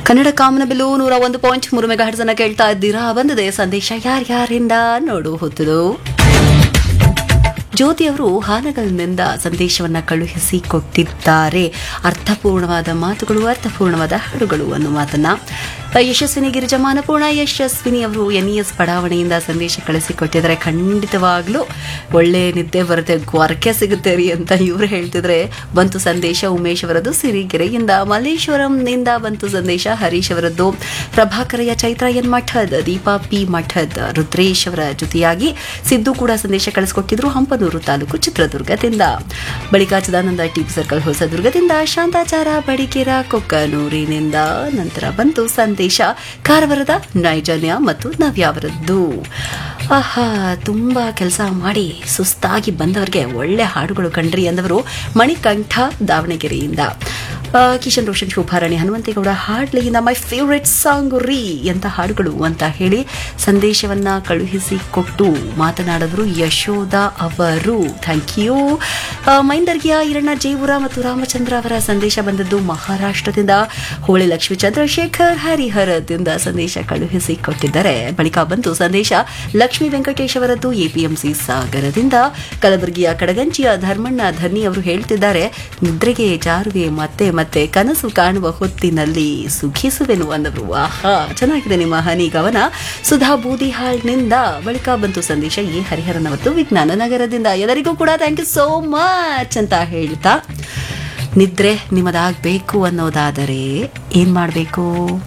ಕನ್ನಡ ಕಾಮನಬಿಲ್ಲು ನೂರ ಒಂದು ಪಾಯಿಂಟ್ ಮೂರು ಮೆಗಾ ಅನ್ನ ಕೇಳ್ತಾ ಇದ್ದೀರಾ ಬಂದಿದೆ ಸಂದೇಶ ಯಾರ್ಯಾರಿಂದ ನೋಡು ಹೊತ್ತದು ಜ್ಯೋತಿ ಅವರು ಹಾನಗಲ್ನಿಂದ ಸಂದೇಶವನ್ನ ಕಳುಹಿಸಿ ಕೊಟ್ಟಿದ್ದಾರೆ ಅರ್ಥಪೂರ್ಣವಾದ ಮಾತುಗಳು ಅರ್ಥಪೂರ್ಣವಾದ ಹಾಡುಗಳು ಅನ್ನೋ ಮಾತನ್ನ ಯಶಸ್ವಿನಿ ಗಿರಿಜಮಾನಪೂರ್ಣ ಯಶಸ್ವಿನಿ ಅವರು ಎನ್ ಎಸ್ ಬಡಾವಣೆಯಿಂದ ಸಂದೇಶ ಕಳಿಸಿಕೊಟ್ಟಿದ್ದಾರೆ ಖಂಡಿತವಾಗ್ಲೂ ಒಳ್ಳೆ ನಿದ್ದೆ ಬರುತ್ತೆ ಗೊರಕೆ ಸಿಗುತ್ತೆ ರೀ ಅಂತ ಇವರು ಹೇಳ್ತಿದ್ರೆ ಬಂತು ಸಂದೇಶ ಉಮೇಶ್ ಅವರದ್ದು ಸಿರಿಗೆರೆಯಿಂದ ಮಲ್ಲೇಶ್ವರಂನಿಂದ ಬಂತು ಸಂದೇಶ ಹರೀಶ್ ಅವರದ್ದು ಪ್ರಭಾಕರಯ್ಯ ಚೈತ್ರ ಎನ್ ಮಠದ್ ದೀಪಾ ಪಿ ಮಠದ್ ರುದ್ರೇಶ್ ಅವರ ಜೊತೆಯಾಗಿ ಸಿದ್ದು ಕೂಡ ಸಂದೇಶ ಕಳಿಸಿಕೊಟ್ಟಿದ್ರು ಹಂಪನೂರು ತಾಲೂಕು ಚಿತ್ರದುರ್ಗದಿಂದ ಬಳಿಕ ಚಿದಾನಂದ ಟಿಪಿ ಸರ್ಕಲ್ ಹೊಸದುರ್ಗದಿಂದ ಶಾಂತಾಚಾರ ಬಡಿಕೆರ ಕೊಕ್ಕನೂರಿನಿಂದ ನಂತರ ಬಂತು ಸಂದೇಶ ಕಾರವಾರದ ನೈಜನ್ಯ ಮತ್ತು ನವ್ಯ ಅವರದ್ದು ಆಹಾ ತುಂಬಾ ಕೆಲಸ ಮಾಡಿ ಸುಸ್ತಾಗಿ ಬಂದವರಿಗೆ ಒಳ್ಳೆ ಹಾಡುಗಳು ಕಂಡ್ರಿ ಅಂದವರು ಮಣಿಕಂಠ ದಾವಣಗೆರೆಯಿಂದ ಆ, ಕಿಶನ್ ರೋಷನ್ ಶೋಭಾರಾಣಿ ಹನುಮಂತೇಗೌಡ ಹಾಡ್ಲಿಯಿಂದ ಮೈ ಫೇವ್ರೆಟ್ ಸಾಂಗ್ ರೀ ಅಂತ ಹಾಡುಗಳು ಅಂತ ಹೇಳಿ ಸಂದೇಶವನ್ನ ಕಳುಹಿಸಿ ಕೊಟ್ಟು ಮಾತನಾಡಿದ್ರು ಯಶೋಧ ಅವರು ಥ್ಯಾಂಕ್ ಯು ಮೈಂದರ್ಗಿಯ ಈರಣ್ಣ ಜೇವೂರ ಮತ್ತು ರಾಮಚಂದ್ರ ಅವರ ಸಂದೇಶ ಬಂದದ್ದು ಮಹಾರಾಷ್ಟ್ರದಿಂದ ಹೋಳಿ ಲಕ್ಷ್ಮೀ ಚಂದ್ರಶೇಖರ್ ಹರಿಹರದಿಂದ ಸಂದೇಶ ಕಳುಹಿಸಿ ಕೊಟ್ಟಿದ್ದಾರೆ ಬಳಿಕ ಬಂತು ಸಂದೇಶ ಲಕ್ಷ್ಮೀ ವೆಂಕಟೇಶ್ ಅವರದ್ದು ಎಪಿಎಂಸಿ ಸಾಗರದಿಂದ ಕಲಬುರಗಿಯ ಕಡಗಂಚಿಯ ಧರ್ಮಣ್ಣ ಧನ್ನಿ ಅವರು ಹೇಳ್ತಿದ್ದಾರೆ ನಿದ್ರೆಗೆ ಜಾರುವೆ ಮತ್ತೆ ಮತ್ತೆ ಕನಸು ಕಾಣುವ ಹೊತ್ತಿನಲ್ಲಿ ಸುಖಿಸುವೆನು ಅಂದವರು ಆಹಾ ಚೆನ್ನಾಗಿದೆ ನಿಮ್ಮ ಹನಿ ಗಮನ ಸುಧಾ ಬೂದಿಹಾಳ್ನಿಂದ ಬಳಿಕ ಬಂತು ಸಂದೇಶ ಎ ಹರಿಹರನ್ ಅವತ್ತು ವಿಜ್ಞಾನ ನಗರದಿಂದ ಎಲ್ಲರಿಗೂ ಕೂಡ ಥ್ಯಾಂಕ್ ಯು ಸೋ ಮಚ್ ಅಂತ ಹೇಳ್ತಾ ನಿದ್ರೆ ನಿಮ್ಮದಾಗಬೇಕು ಅನ್ನೋದಾದರೆ ಏನ್ ಮಾಡಬೇಕು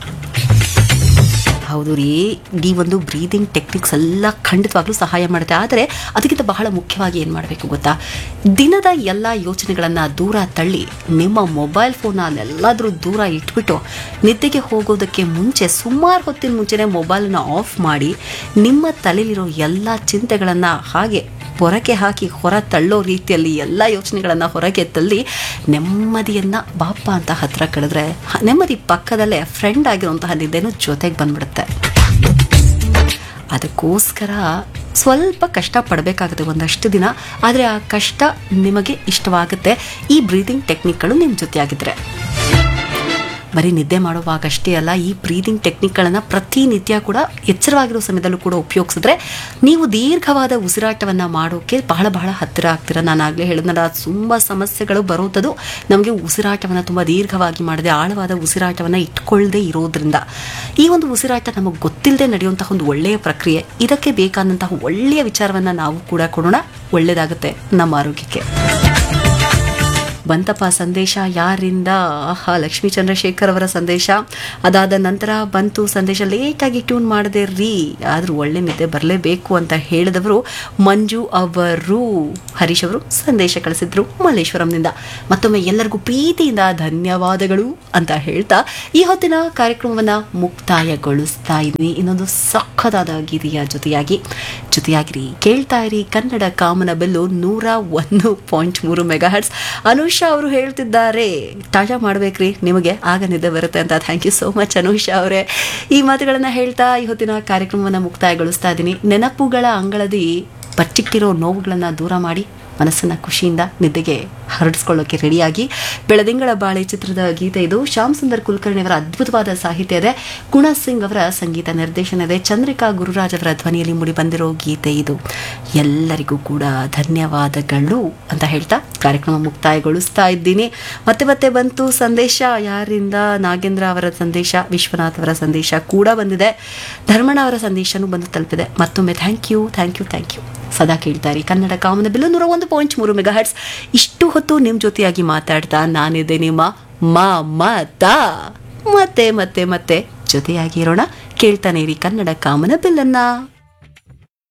ಹೌದು ರೀ ಈ ಒಂದು ಬ್ರೀದಿಂಗ್ ಟೆಕ್ನಿಕ್ಸ್ ಎಲ್ಲ ಖಂಡಿತವಾಗ್ಲೂ ಸಹಾಯ ಮಾಡುತ್ತೆ ಆದರೆ ಅದಕ್ಕಿಂತ ಬಹಳ ಮುಖ್ಯವಾಗಿ ಏನು ಮಾಡಬೇಕು ಗೊತ್ತಾ ದಿನದ ಎಲ್ಲ ಯೋಚನೆಗಳನ್ನು ದೂರ ತಳ್ಳಿ ನಿಮ್ಮ ಮೊಬೈಲ್ ಫೋನಲ್ಲೆಲ್ಲಾದರೂ ದೂರ ಇಟ್ಬಿಟ್ಟು ನಿದ್ದೆಗೆ ಹೋಗೋದಕ್ಕೆ ಮುಂಚೆ ಸುಮಾರು ಹೊತ್ತಿನ ಮುಂಚೆನೇ ಮೊಬೈಲನ್ನು ಆಫ್ ಮಾಡಿ ನಿಮ್ಮ ತಲೆಯಲ್ಲಿರೋ ಎಲ್ಲ ಚಿಂತೆಗಳನ್ನು ಹಾಗೆ ಹೊರಗೆ ಹಾಕಿ ಹೊರ ತಳ್ಳೋ ರೀತಿಯಲ್ಲಿ ಎಲ್ಲ ಯೋಚನೆಗಳನ್ನು ಹೊರಗೆ ತಳ್ಳಿ ನೆಮ್ಮದಿಯನ್ನ ಬಾಪ ಅಂತ ಹತ್ರ ಕಳೆದ್ರೆ ಹ- ನೆಮ್ಮದಿ ಪಕ್ಕದಲ್ಲೇ ಫ್ರೆಂಡ್ ಆಗಿರುವಂತಹ ನಿದ್ದೆನೂ ಜೊತೆಗೆ ಬಂದ್ಬಿಡುತ್ತೆ ಅದಕ್ಕೋಸ್ಕರ ಸ್ವಲ್ಪ ಕಷ್ಟ ಪಡಬೇಕಾಗುತ್ತೆ ಒಂದಷ್ಟು ದಿನ ಆದರೆ ಆ ಕಷ್ಟ ನಿಮಗೆ ಇಷ್ಟವಾಗುತ್ತೆ ಈ ಬ್ರೀದಿಂಗ್ ಟೆಕ್ನಿಕ್ಗಳು ನಿಮ್ಮ ಜೊತೆಯಾಗಿದ್ರೆ ಬರೀ ನಿದ್ದೆ ಮಾಡುವಾಗಷ್ಟೇ ಅಲ್ಲ ಈ ಬ್ರೀದಿಂಗ್ ಟೆಕ್ನಿಕ್ಗಳನ್ನು ಪ್ರತಿನಿತ್ಯ ಕೂಡ ಎಚ್ಚರವಾಗಿರೋ ಸಮಯದಲ್ಲೂ ಕೂಡ ಉಪಯೋಗಿಸಿದ್ರೆ ನೀವು ದೀರ್ಘವಾದ ಉಸಿರಾಟವನ್ನು ಮಾಡೋಕ್ಕೆ ಬಹಳ ಬಹಳ ಹತ್ತಿರ ಆಗ್ತೀರ ನಾನು ಆಗಲೇ ಹೇಳಿದ್ನಲ್ಲ ತುಂಬ ಸಮಸ್ಯೆಗಳು ಬರೋದದು ನಮಗೆ ಉಸಿರಾಟವನ್ನು ತುಂಬ ದೀರ್ಘವಾಗಿ ಮಾಡದೆ ಆಳವಾದ ಉಸಿರಾಟವನ್ನು ಇಟ್ಕೊಳ್ಳದೆ ಇರೋದ್ರಿಂದ ಈ ಒಂದು ಉಸಿರಾಟ ನಮಗೆ ಗೊತ್ತಿಲ್ಲದೆ ನಡೆಯುವಂತಹ ಒಂದು ಒಳ್ಳೆಯ ಪ್ರಕ್ರಿಯೆ ಇದಕ್ಕೆ ಬೇಕಾದಂತಹ ಒಳ್ಳೆಯ ವಿಚಾರವನ್ನು ನಾವು ಕೂಡ ಕೊಡೋಣ ಒಳ್ಳೆಯದಾಗುತ್ತೆ ನಮ್ಮ ಆರೋಗ್ಯಕ್ಕೆ ಬಂತಪ್ಪ ಸಂದೇಶ ಯಾರಿಂದ ಆಹಾ ಲಕ್ಷ್ಮೀ ಚಂದ್ರಶೇಖರ್ ಅವರ ಸಂದೇಶ ಅದಾದ ನಂತರ ಬಂತು ಸಂದೇಶ ಲೇಟಾಗಿ ಟ್ಯೂನ್ ಮಾಡದೆ ರೀ ಆದ್ರೂ ಒಳ್ಳೆ ನಿದ್ದೆ ಬರಲೇಬೇಕು ಅಂತ ಹೇಳಿದವರು ಮಂಜು ಅವರು ಹರೀಶ್ ಅವರು ಸಂದೇಶ ಕಳಿಸಿದ್ರು ಮಲ್ಲೇಶ್ವರಂನಿಂದ ಮತ್ತೊಮ್ಮೆ ಎಲ್ಲರಿಗೂ ಪ್ರೀತಿಯಿಂದ ಧನ್ಯವಾದಗಳು ಅಂತ ಹೇಳ್ತಾ ಈ ಹೊತ್ತಿನ ಕಾರ್ಯಕ್ರಮವನ್ನ ಮುಕ್ತಾಯಗೊಳಿಸ್ತಾ ಇದ್ದೀನಿ ಇನ್ನೊಂದು ಸಖದಾದ ಗೀತೆಯ ಜೊತೆಯಾಗಿ ಜೊತೆಯಾಗಿರಿ ಕೇಳ್ತಾ ಇರಿ ಕನ್ನಡ ಕಾಮನ ಬೆಲ್ಲು ನೂರ ಒಂದು ಪಾಯಿಂಟ್ ಮೂರು ಮೆಗಾ ಹರ್ಟ್ಸ್ ಅನುಷಾ ಅವರು ಹೇಳ್ತಿದ್ದಾರೆ ತಾಜಾ ಮಾಡ್ಬೇಕ್ರಿ ನಿಮಗೆ ಆಗ ನಿದ್ದೆ ಬರುತ್ತೆ ಅಂತ thank you so much Anusha ಅವರೇ ಈ ಮಾತುಗಳನ್ನ ಹೇಳ್ತಾ ಈ ಹೊತ್ತಿನ ಕಾರ್ಯಕ್ರಮವನ್ನ ಮುಕ್ತಾಯಗೊಳಿಸ್ತಾ ಇದ್ದೀನಿ ನೆನಪುಗಳ ಅಂಗಳದಿ ಬಚ್ಚಿಟ್ಟಿರೋ ನೋವುಗಳನ್ನ ದೂರ ಮಾಡಿ ಮನಸ್ಸನ್ನ ಖುಷಿಯಿಂದ ನಿದ್ದೆಗೆ ಹರಡಿಸ್ಕೊಳ್ಳೋಕೆ ರೆಡಿಯಾಗಿ ಬೆಳದಿಂಗಳ ಬಾಳೆ ಚಿತ್ರದ ಗೀತೆ ಇದು ಶ್ಯಾಮ್ ಸುಂದರ್ ಕುಲಕರ್ಣಿ ಅವರ ಅದ್ಭುತವಾದ ಸಾಹಿತ್ಯ ಇದೆ ಗುಣ ಸಿಂಗ್ ಅವರ ಸಂಗೀತ ನಿರ್ದೇಶನ ಇದೆ ಚಂದ್ರಿಕಾ ಗುರುರಾಜ್ ಅವರ ಧ್ವನಿಯಲ್ಲಿ ಮೂಡಿ ಬಂದಿರೋ ಗೀತೆ ಇದು ಎಲ್ಲರಿಗೂ ಕೂಡ ಧನ್ಯವಾದಗಳು ಅಂತ ಹೇಳ್ತಾ ಕಾರ್ಯಕ್ರಮ ಮುಕ್ತಾಯಗೊಳಿಸ್ತಾ ಇದ್ದೀನಿ ಮತ್ತೆ ಮತ್ತೆ ಬಂತು ಸಂದೇಶ ಯಾರಿಂದ ನಾಗೇಂದ್ರ ಅವರ ಸಂದೇಶ ವಿಶ್ವನಾಥ್ ಅವರ ಸಂದೇಶ ಕೂಡ ಬಂದಿದೆ ಧರ್ಮಣ್ಣ ಅವರ ಸಂದೇಶನೂ ಬಂದು ತಲುಪಿದೆ ಮತ್ತೊಮ್ಮೆ thank you thank you thank you ಸದಾ ಕೇಳ್ತಾರೆ ಕನ್ನಡ ಕಾಮನ ಬಿಲ್ಲು ನೂರ ಒಂದು ಪಾಯಿಂಟ್ ಮೂರು ಮೆಗಾ ಹರ್ಟ್ಸ್ ಇಷ್ಟು ಹೊತ್ತು ನಿಮ್ಮ ಜೊತೆಯಾಗಿ ಮಾತಾಡ್ತಾ ನಾನಿದೆ ನಿಮ್ಮ ಮಮತಾ ಮತ್ತೆ ಮತ್ತೆ ಮತ್ತೆ ಜೊತೆಯಾಗಿ ಇರೋಣ ಕೇಳ್ತಾನೆ ಇರಿ ಕನ್ನಡ ಕಾಮನ ಬಿಲ್ಲನ್ನ